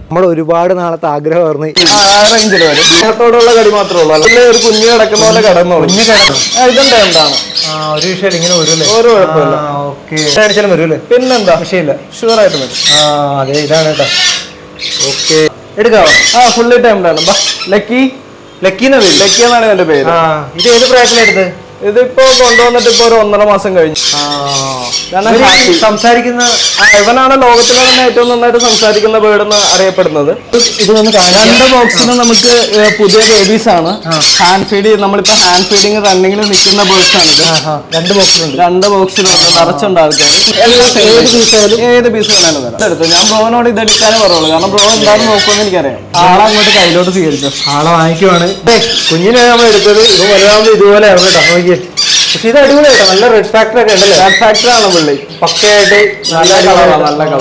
നമ്മുടെ ഒരുപാട് നാളത്തെ ആഗ്രഹമായിരുന്നു ഈ ആ റേഞ്ചിൽ വരും ഇതിനകത്തോടുള്ള കടി മാത്രമേ ഉള്ളൂ അല്ലെങ്കിൽ ഒരു കുഞ്ഞ് കിടക്കുന്ന പോലെ കിടന്നോളൂ കുഞ്ഞ് കിടക്കും. ആ, ഇതെന്താ എന്താണ് ആ ഒരു വിഷയം ഇങ്ങനെ വരൂല്ലേ ഒരു കുഴപ്പമില്ല ഓക്കെ കാണിച്ചാലും വരൂല്ലേ പിന്നെന്താ വിഷയമില്ല ഷുവർ ആയിട്ട് വരും ആ അതെ ഇതാണ് കേട്ടോ ഓക്കെ എടുക്കാവോ ആ ഫുള്ളി ടൈംഡാണ് ലക്കി ലക്കീന്ന പേര് ലക്കി എന്നാണ് എന്റെ പേര് ആ ഇത് ഏത് പ്രായത്തിലെടുത്ത് ഇതിപ്പോ കൊണ്ടുവന്നിട്ട് ഇപ്പൊ ഒരു ഒന്നര മാസം കഴിഞ്ഞു ആ ഇതാണ് ഇവര് happy. സംസാരിക്കുന്ന ആ, ഇവനാണ് ലോകത്തിലെ തന്നെ ഏറ്റവും നന്നായിട്ട് സംസാരിക്കുന്ന ബേർഡ് എന്ന് അറിയപ്പെടുന്നത് ഇതൊന്ന് കാണാൻ രണ്ട് ബോക്സിന് നമുക്ക് ഏ, പുതിയ ബേബീസ് ആണ് ഹാൻഡ് ഫീഡ് നമ്മളിപ്പോ ഹാൻഡ് ഫീഡിങ് റണ്ണിങ്ങിൽ നിൽക്കുന്ന ബേർഡ്സ് ആണ് ഇത് ആഹാ, രണ്ട് ബോക്സിലുണ്ട് രണ്ട് ബോക്സിലുണ്ട് നിറച്ചുണ്ട് ആൾക്കാർ ഏത് പീസ് ആയാലും ഏത് പീസ് വേണേലും തരാം എടുത്തു ഞാൻ ബ്രോനോട് ഇത് എടുക്കാനേ പറയുള്ളൂ കാരണം ബ്രോ എന്താണെന്ന് നോക്കുമെന്ന് എനിക്കറിയാം ആളെ അങ്ങോട്ട് കയ്യിലോട്ട് സ്വീകരിച്ചു ആളെ വാങ്ങിക്കുവാണ് കുഞ്ഞിനെ നമ്മൾ എടുത്തത് ഇത് വലുതാകുമ്പോൾ ഇതുപോലെ ആവും കേട്ടോ നോക്കിയേ പക്ഷെ ഇത് അടിപൊളിയായിട്ടോ നല്ല റെഡ് ഫാക്ടർ ഒക്കെ ഉണ്ടല്ലേ ഫാക്ടറി ആണ് പുള്ളി പക്കയായിട്ട് നല്ല കളറാണ് നല്ല കളർ